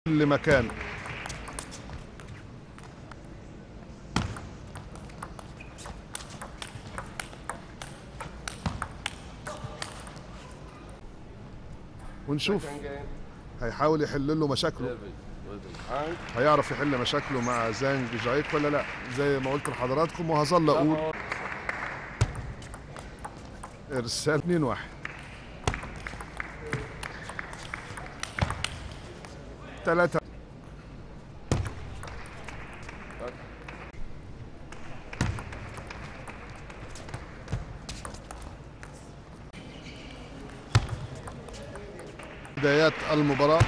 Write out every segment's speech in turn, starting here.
كل مكان ونشوف Second game, هيحاول يحل له مشاكله David with his hand. هيعرف يحل مشاكله مع زانج جايك ولا لا زي ما قلت لحضراتكم وهظل اقول Double. ارسال 2 1 ثلاثة بدايات المباراة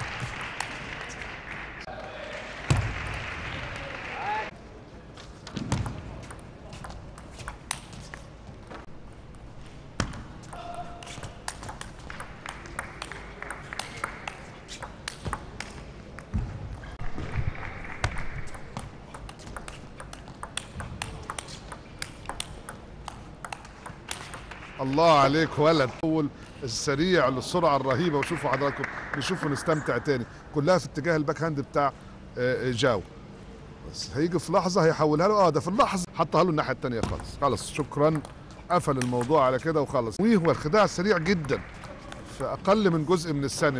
الله عليك ولد اول السريع للسرعه الرهيبه وشوفوا حضراتكم نشوفوا نستمتع تاني كلها في اتجاه الباك هاند بتاع آه، آه، جاو بس هيجي في لحظه هيحولها له اه ده في اللحظه حطها له الناحيه التانيه خالص خلاص شكرا قفل الموضوع على كده وخلص وهو الخداع سريع جدا في اقل من جزء من الثانيه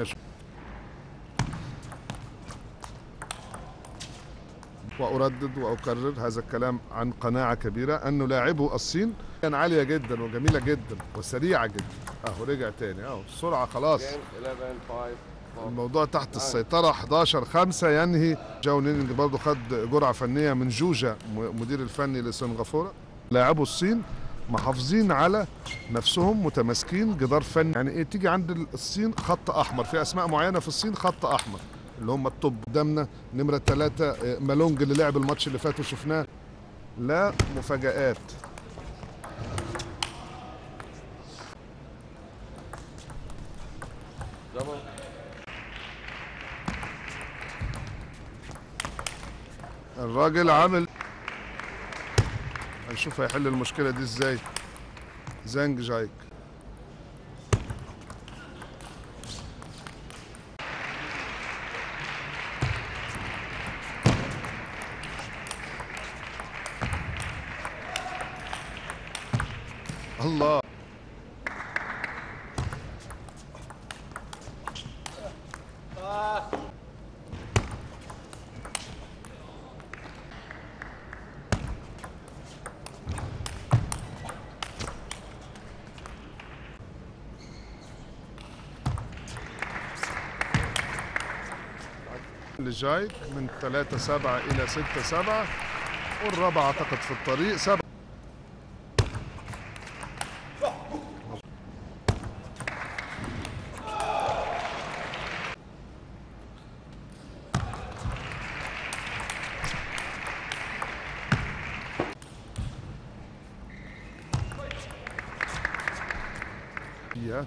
واردد واكرر هذا الكلام عن قناعه كبيره انه لاعبو الصين كان عاليه جدا وجميله جدا وسريعه جدا اهو رجع تاني اهو السرعه خلاص Game 11, 5, 4. الموضوع تحت السيطرة 11 5 ينهي جاو نينج برضه خد جرعة فنية من جوجا م- مدير الفني لسنغافورة لاعبو الصين محافظين على نفسهم متماسكين جدار فني يعني ايه تيجي عند الصين خط احمر في اسماء معينة في الصين خط احمر اللي هم الطب قدامنا نمرة ثلاثة مالونج اللي لعب الماتش اللي فات وشفناه لا مفاجآت Double. الراجل عامل هنشوف هيحل المشكلة دي ازاي زانج جايك الله لجايك من 3 7 إلى 6 7 والرابعة أعتقد في الطريق 7 فيها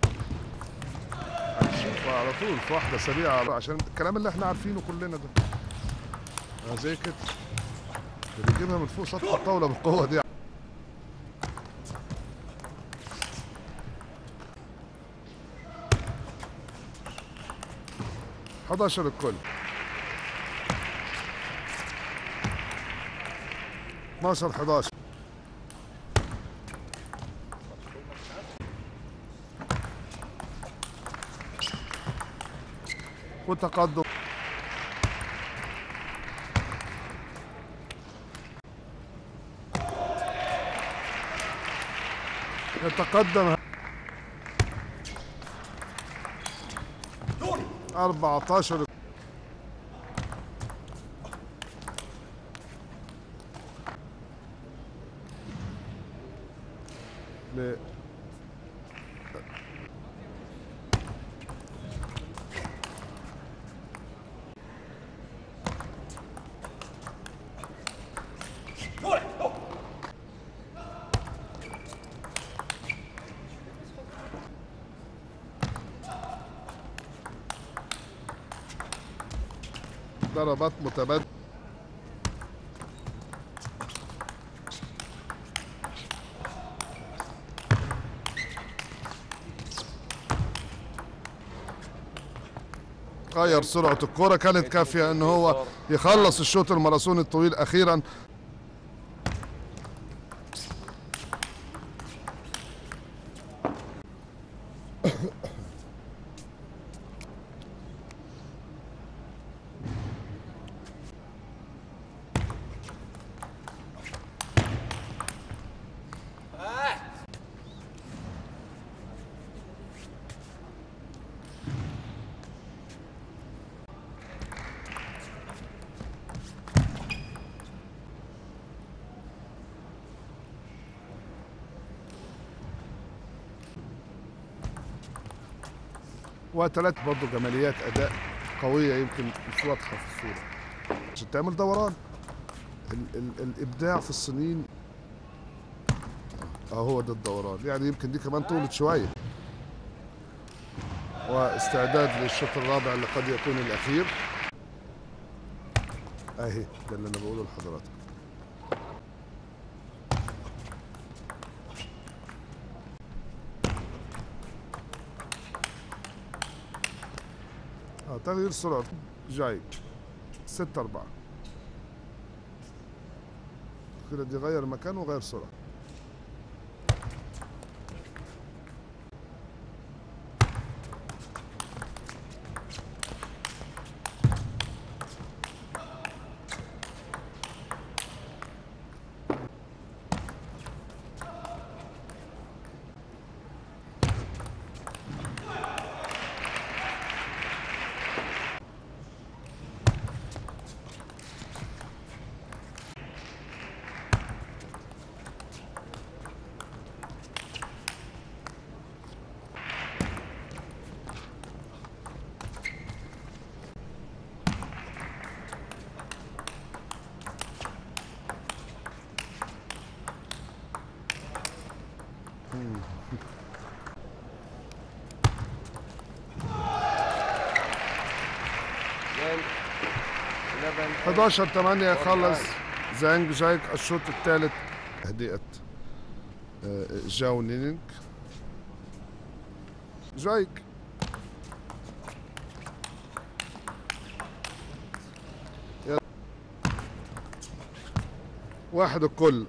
هنشوفها على طول في واحدة سريعة عشان الكلام اللي احنا عارفينه كلنا ده آه زي كده اللي بيجيبها من فوق سطح الطاولة بالقوة دي 11 الكل 12 11 وتقدم يتقدم 14 ل ضربات متبادلة غير سرعة الكرة كانت كافية ان هو يخلص الشوط الماراثوني الطويل اخيرا وثلاث برضه جماليات اداء قويه يمكن مش واضحه في الصوره عشان تعمل دوران ال ال الابداع في الصينيين اه هو ده الدوران يعني يمكن دي كمان طولت شويه واستعداد للشوط الرابع اللي قد يكون الاخير اهي ده اللي انا بقوله لحضراتكم اه تغيير سرعة جاي ستة أربعة كده دي غير مكان وغير سرعة Then 11 11 8 يخلص زانج جايك الشوط الثالث تهدئة آه، جاو نينينج جايك يلا. واحد الكل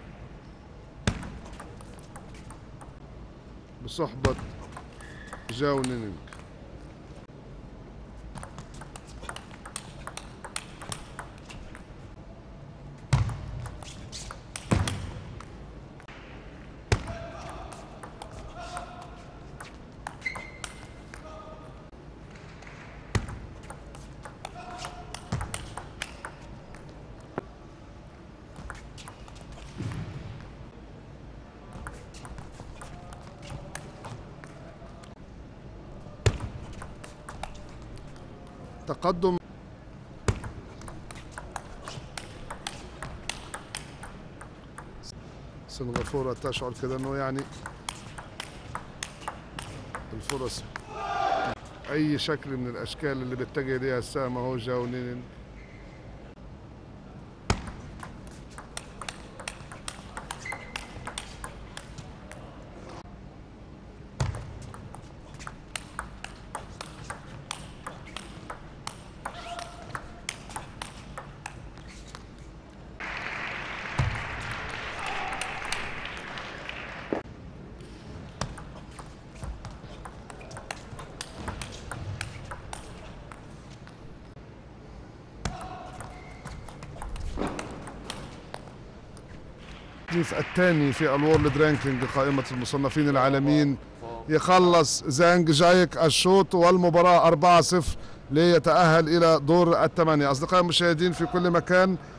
بصحبة جاو نينينج تقدم سنغافورة تشعر كده انه يعني الفرص اي شكل من الاشكال اللي بيتجه ليها السهم اهو جاو نينين التصنيف الثاني في الورلد رانكينج قائمة المصنفين العالميين يخلص زانج جايك الشوط والمباراة 4-0 ليتأهل إلى دور الثمانية أصدقائي المشاهدين في كل مكان